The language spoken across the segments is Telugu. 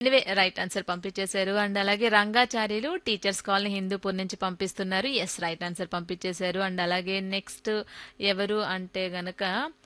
ఎనివే రైట్ ఆన్సర్ పంపించేశారు అండ్ అలాగే రంగాచార్యులు టీచర్స్ కాలనీ హిందూపూర్ నుంచి పంపిస్తున్నారు ఎస్ రైట్ ఆన్సర్ పంపించేశారు అండ్ అలాగే నెక్స్ట్ ఎవరు అంటే గనక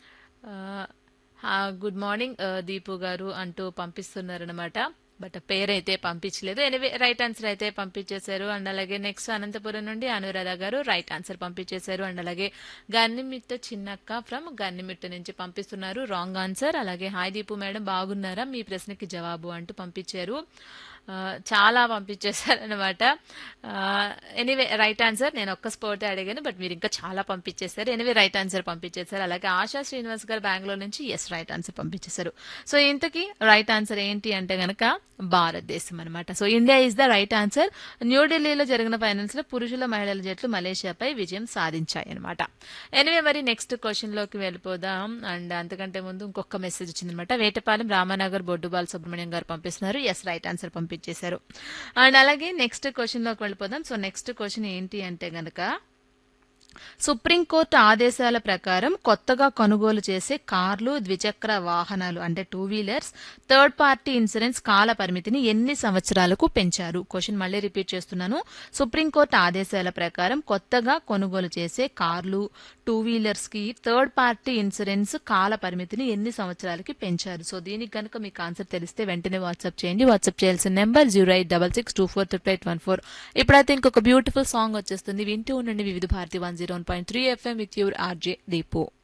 గుడ్ మార్నింగ్ దీపు గారు అంటూ పంపిస్తున్నారు అనమాట బట్ పేరైతే పంపించలేదు ఎనివే రైట్ ఆన్సర్ అయితే పంపించేశారు అండ్ అలాగే నెక్స్ట్ అనంతపురం నుండి అనురాధ గారు రైట్ ఆన్సర్ పంపించేశారు అండ్ అలాగే గన్నిమిట్ట చిన్నక్క ఫ్రమ్ గన్నిమిట్ట నుంచి పంపిస్తున్నారు రాంగ్ ఆన్సర్ అలాగే హాయ్ దీపు మేడం బాగున్నారా మీ ప్రశ్నకి జవాబు అంటూ పంపించారు ఆ, చాలా పంపించేశారనమాట ఎనీవే రైట్ ఆన్సర్ నేను ఒక్క స్పోర్టే అడిగాను బట్ మీరు ఇంకా చాలా పంపించేశారు ఎనివే రైట్ ఆన్సర్ పంపించేశారు అలాగే ఆశా శ్రీనివాస్ గారు బెంగళూరు నుంచి ఎస్ రైట్ ఆన్సర్ పంపించేశారు సో ఇంతకీ రైట్ ఆన్సర్ ఏంటి అంటే గనక భారతదేశం అనమాట so India is the right answer న్యూఢిల్లీలో జరిగిన ఫైనల్స్ లో పురుషుల మహిళల జట్లు మలేషియాపై విజయం సాధించాయి అనమాట ఎనివే మరి నెక్స్ట్ క్వశ్చన్ లోకి వెళ్ళిపోదాం అండ్ అంతకంటే ముందు ఇంకొక మెసేజ్ వచ్చిందనమాట వేటపాలెం రామానగర్ బొడ్డుబాల్ సుబ్రహ్మణ్యం గారు పంపిస్తున్నారు ఎస్ రైట్ ఆన్సర్ పంపించేశారు అండ్ అలాగే నెక్స్ట్ క్వశ్చన్ లోకి వెళ్ళిపోదాం సో నెక్స్ట్ క్వశ్చన్ ఏంటి అంటే గనక సుప్రీంకోర్టు ఆదేశాల ప్రకారం కొత్తగా కొనుగోలు చేసే కార్లు ద్విచక్ర వాహనాలు అంటే two wheelers third party insurance కాల పరిమితిని ఎన్ని సంవత్సరాలకు పెంచారు క్వశ్చన్ మళ్ళీ రిపీట్ చేస్తున్నాను సుప్రీంకోర్టు ఆదేశాల ప్రకారం కొత్తగా కొనుగోలు చేసే కార్లు టూ వీలర్స్ కి థర్డ్ పార్టీ ఇన్సూరెన్స్ కాల పరిమితిని ఎన్ని సంవత్సరాలకి పెంచారు సో దీనికి కనుక మీకు ఆన్సర్ తెలిస్తే వెంటనే వాట్సాప్ చేయండి వాట్సాప్ చేయాల్సిన number zero eight double six two four triple eight one four ఇప్పుడైతే ఇంకొక బ్యూటిఫుల్ సాంగ్ వచ్చేస్తుంది వింటూ ఉండండి Vividh Bharati one zero one point three FM with your RJ Deepu